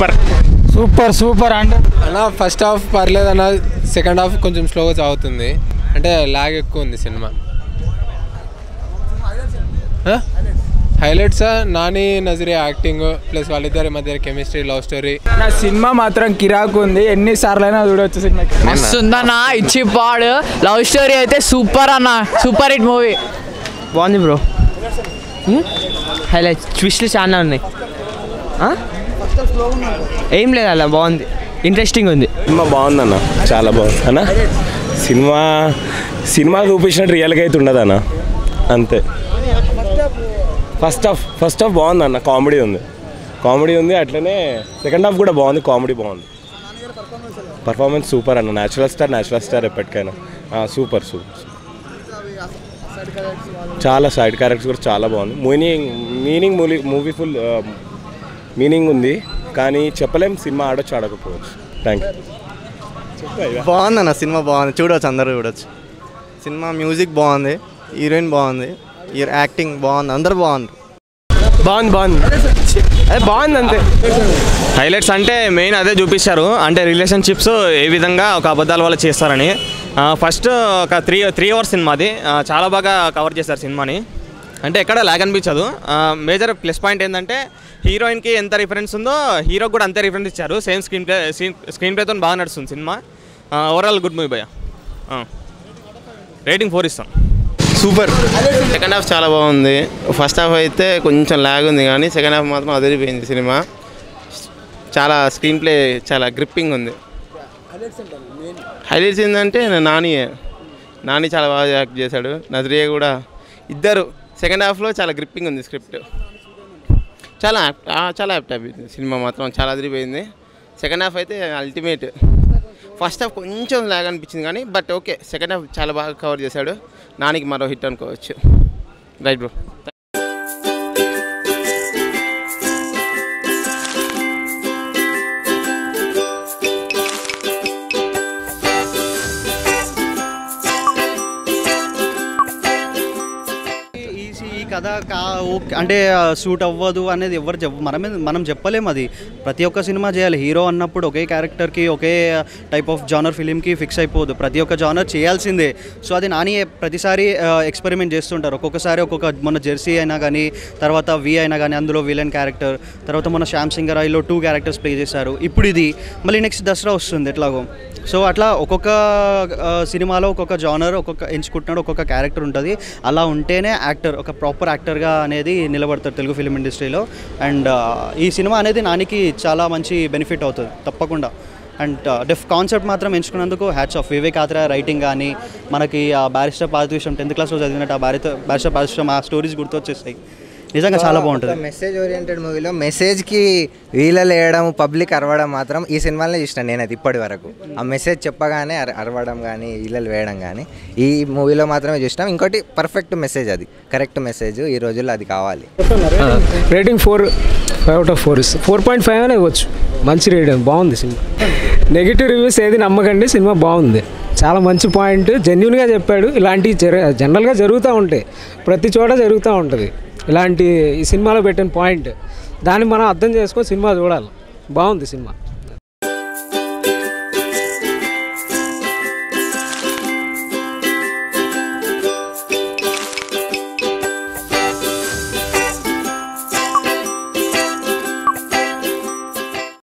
Super super super and అన్న first half పర్లేదు అన్న సెకండ్ హాఫ్ కొంచెం స్లోగా సాగుతుంది అంటే లాగ్ ఎక్కువ ఉంది cinema highlights Nani Nazriya acting plus వాళ్ళిద్దరి మధ్య కెమిస్ట్రీ లవ్ స్టోరీ నా సినిమా మాత్రం కిరాకు ఉంది ఎన్నిసార్లు అయినా చూడవచ్చు సినిమా మస్తు ఉందన్న ఇచ్చి పాడు లవ్ స్టోరీ అయితే సూపర్ అన్న సూపర్ హిట్ మూవీ బాగుంది బ్రో హైలైట్స్ ట్విస్ట్లు చాలా ఉన్నాయి ఆ? ఏం లేదు అలా బాగుంది ఇంట్రెస్టింగ్ ఉంది సినిమా బాగుందన్న చాలా బాగుంది అన్న సినిమా సినిమా చూపించినట్టు రియల్గా అయితే ఉండదన్న అంతే ఫస్ట్ హాఫ్ ఫస్ట్ హాఫ్ బాగుంది అన్న కామెడీ ఉంది కామెడీ ఉంది అట్లనే సెకండ్ హాఫ్ కూడా బాగుంది కామెడీ బాగుంది పర్ఫార్మెన్స్ సూపర్ అన్న న్యాచురల్ స్టార్ న్యాచురల్ స్టార్ ఎప్పటికైనా సూపర్ సూపర్ చాలా సైడ్ క్యారెక్టర్స్ కూడా చాలా బాగుంది meaning meaning movie movie full meaning ఉంది కానీ చెప్పలేం సినిమా ఆడొచ్చు ఆడకపోవచ్చు థ్యాంక్ యూ బాగుందన్న సినిమా బాగుంది చూడవచ్చు అందరూ చూడవచ్చు సినిమా మ్యూజిక్ బాగుంది హీరోయిన్ బాగుంది యాక్టింగ్ బాగుంది అందరు బాగుంది బాగుంది బాగుంది అదే బాగుంది అంతే హైలైట్స్ అంటే మెయిన్ అదే చూపిస్తారు అంటే రిలేషన్షిప్స్ ఏ విధంగా ఒక అబద్ధాల వల్ల చేస్తారని ఫస్ట్ ఒక త్రీ త్రీ అవర్స్ సినిమా అది ఆ, చాలా బాగా కవర్ చేశారు సినిమాని అంటే ఎక్కడ లాగ్ అనిపించదు మేజర్ ప్లస్ పాయింట్ ఏంటంటే హీరోయిన్కి ఎంత రిఫరెన్స్ ఉందో హీరోకి కూడా అంతే రిఫరెన్స్ ఇచ్చారు సేమ్ స్క్రీన్ ప్లే స్క్రీన్ ప్లేతో బాగా నడుస్తుంది సినిమా ఓవరాల్ గుడ్ మూవీ భయ్య రేటింగ్ ఫోర్ ఇస్తాం సూపర్ సెకండ్ హాఫ్ చాలా బాగుంది ఫస్ట్ హాఫ్ అయితే కొంచెం లాగ్ ఉంది కానీ సెకండ్ హాఫ్ మాత్రం అదిరిపోయింది సినిమా చాలా స్క్రీన్ ప్లే చాలా గ్రిప్పింగ్ ఉంది హైలైట్స్ ఏంటంటే నానియే నాని చాలా బాగా యాక్ట్ చేశాడు నజరియా కూడా ఇద్దరు సెకండ్ హాఫ్లో చాలా గ్రిప్పింగ్ ఉంది స్క్రిప్ట్ చాలా యాప్ట్ ఆ, చాలా యాప్ట్ అయిపోయింది సినిమా మాత్రం చాలా అదిరిపోయింది సెకండ్ హాఫ్ అయితే అల్టిమేట్ ఫస్ట్ హాఫ్ కొంచెం లాగ్ అనిపించింది కానీ బట్ ఓకే సెకండ్ హాఫ్ చాలా బాగా కవర్ చేశాడు నానికి మరో హిట్ అనుకోవచ్చు రైట్ బ్రో ఈ ఈ కథ కా ఓకే అంటే సూట్ అవ్వదు అనేది ఎవరు చెప్ మనమే మనం చెప్పలేము అది ప్రతి ఒక్క సినిమా చేయాలి హీరో అన్నప్పుడు ఒకే క్యారెక్టర్కి ఒకే టైప్ ఆఫ్ జానర్ ఫిలింకి ఫిక్స్ అయిపోదు ప్రతి ఒక్క జానర్ చేయాల్సిందే సో అది నాని ప్రతిసారి ఎక్స్పెరిమెంట్ చేస్తుంటారు ఒక్కొక్కసారి ఒక్కొక్క మన జెర్సీ అయినా కానీ తర్వాత వి అయినా కానీ అందులో విలన్ క్యారెక్టర్ తర్వాత మన శ్యామ్ సింగర్ ఐలో టూ క్యారెక్టర్స్ ప్లే చేశారు ఇప్పుడు ఇది మళ్ళీ నెక్స్ట్ దసరా వస్తుంది ఎట్లాగో సో అట్లా ఒక్కొక్క ఆ, సినిమాలో ఒక్కొక్క జానర్ ఒక్కొక్క ఎంచుకుంటున్నాడు ఒక్కొక్క క్యారెక్టర్ ఉంటుంది అలా ఉంటేనే యాక్టర్ ఒక ప్రాపర్ యాక్టర్గా అనేది నిలబడతారు తెలుగు ఫిలిం ఇండస్ట్రీలో అండ్ ఈ సినిమా అనేది నానికి చాలా మంచి బెనిఫిట్ అవుతుంది తప్పకుండా అండ్ డెఫ్ కాన్సెప్ట్ మాత్రం ఎంచుకున్నందుకు hats off Vivek Athreya writing కానీ మనకి ఆ బ్యారిస్టర్ పారితోషం టెన్త్ క్లాస్లో చదివినట్టు ఆ బ్యారిత బ్యారిస్టర్ పారితోషం ఆ స్టోరీస్ గుర్తొచ్చేస్తాయి నిజంగా చాలా బాగుంటుంది మెసేజ్ ఓరియంటెడ్ మూవీలో మెసేజ్కి వీళ్ళలు వేయడం పబ్లిక్ అరవడం మాత్రం ఈ సినిమాలో చూసిన నేను అది ఇప్పటి వరకు ఆ మెసేజ్ చెప్పగానే అర- అరవడం కానీ వీళ్ళలు వేయడం కానీ ఈ మూవీలో మాత్రమే చూసినాం ఇంకోటి పర్ఫెక్ట్ మెసేజ్ అది కరెక్ట్ మెసేజ్ ఈ రోజుల్లో అది కావాలి rating four five out of four ఇస్తుంది ఫోర్ పాయింట్ ఫైవ్ అనే ఇవ్వచ్చు మంచి రేటింగ్ బాగుంది సినిమా నెగిటివ్ రివ్యూస్ ఏది నమ్మకండి సినిమా బాగుంది చాలా మంచి పాయింట్ జెన్యున్గా చెప్పాడు ఇలాంటివి జర జనరల్గా జరుగుతూ ఉంటాయి ప్రతి చోట జరుగుతూ ఉంటుంది ఇలాంటి ఈ సినిమాలో పెట్టిన పాయింట్ దాన్ని మనం అర్థం చేసుకొని సినిమా చూడాలి బాగుంది సినిమా